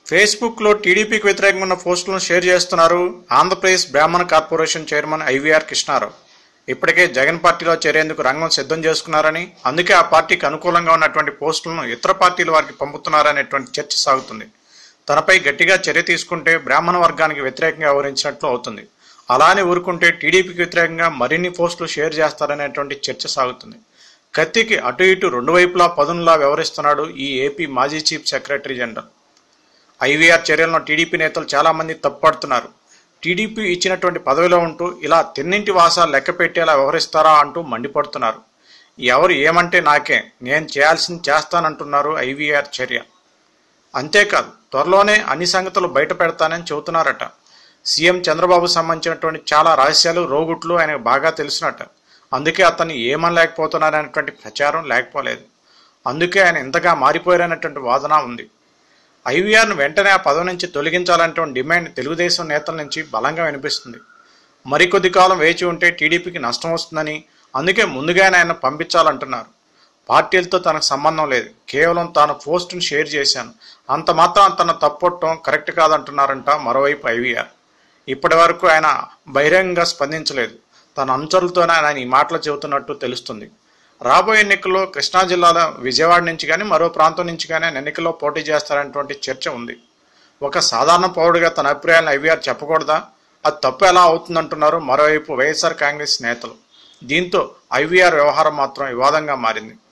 ఫేస్బుక్లో టీడీపీకి వ్యతిరేకంగా ఉన్న పోస్టులను షేర్ చేస్తున్నారు ఆంధ్రప్రదేశ్ బ్రాహ్మణ కార్పొరేషన్ చైర్మన్ ఐవీఆర్ కృష్ణారావు ఇప్పటికే జగన్ పార్టీలో చేరేందుకు రంగం సిద్ధం చేసుకున్నారని అందుకే ఆ పార్టీకి అనుకూలంగా ఉన్నటువంటి పోస్టులను ఇతర పార్టీల వారికి పంపుతున్నారనేటువంటి చర్చ సాగుతుంది తనపై గట్టిగా చర్య తీసుకుంటే బ్రాహ్మణ వర్గానికి వ్యతిరేకంగా వ్యవహరించినట్లు అవుతుంది అలానే ఊరుకుంటే టీడీపీకి వ్యతిరేకంగా మరిన్ని పోస్టులు షేర్ చేస్తారనేటువంటి చర్చ సాగుతుంది కత్తికి అటు ఇటు రెండు వైపులా పదునులా వ్యవహరిస్తున్నాడు ఈ ఏపీ మాజీ చీఫ్ సెక్రటరీ జనరల్ ఐవీఆర్ చర్యలను టీడీపీ నేతలు చాలా మంది తప్పుపడుతున్నారు టీడీపీ ఇచ్చినటువంటి పదవిలో ఉంటూ ఇలా తిన్నింటి వాసాలు లెక్క పెట్టేలా వ్యవహరిస్తారా అంటూ మండిపడుతున్నారు ఎవరు ఏమంటే నాకే నేను చేయాల్సింది చేస్తానంటున్నారు ఐవీఆర్ చర్య అంతేకాదు త్వరలోనే అన్ని సంగతులు బయట పెడతానని చెబుతున్నారట సీఎం చంద్రబాబు సంబంధించినటువంటి చాలా రహస్యాలు రోగుట్లు ఆయనకు బాగా తెలిసినట్ట అందుకే అతన్ని ఏమనలేకపోతున్నారనేటువంటి ప్రచారం లేకపోలేదు అందుకే ఆయన ఇంతగా మారిపోయారనేటువంటి వాదన ఉంది ఐవీఆర్ను వెంటనే ఆ పదవి నుంచి తొలగించాలనేటువంటి డిమాండ్ తెలుగుదేశం నేతల నుంచి బలంగా వినిపిస్తుంది మరికొద్ది కాలం వేచి ఉంటే టీడీపీకి నష్టం వస్తుందని అందుకే ముందుగానే ఆయన పంపించాలంటున్నారు పార్టీలతో తనకు సంబంధం లేదు కేవలం తాను పోస్టును షేర్ చేశాను అంత మాత్రం తన తప్పొట్టడం కరెక్ట్ కాదంటున్నారంట మరోవైపు ఐవీఆర్ ఇప్పటి వరకు ఆయన బహిరంగంగా స్పందించలేదు తన అనుచరులతోనే ఆయన ఈ మాటలు చెబుతున్నట్టు తెలుస్తుంది రాబోయే ఎన్నికల్లో కృష్ణా జిల్లాలో విజయవాడ నుంచి కానీ మరో ప్రాంతం నుంచి కానీ ఆయన ఎన్నికల్లో పోటీ చేస్తారనేటువంటి చర్చ ఉంది ఒక సాధారణ పౌరుడిగా తన అభిప్రాయాలను ఐవీఆర్ చెప్పకూడదా అది తప్పు ఎలా అవుతుందంటున్నారు మరోవైపు వైఎస్ఆర్ కాంగ్రెస్ నేతలు దీంతో ఐవీఆర్ వ్యవహారం మాత్రం వివాదంగా మారింది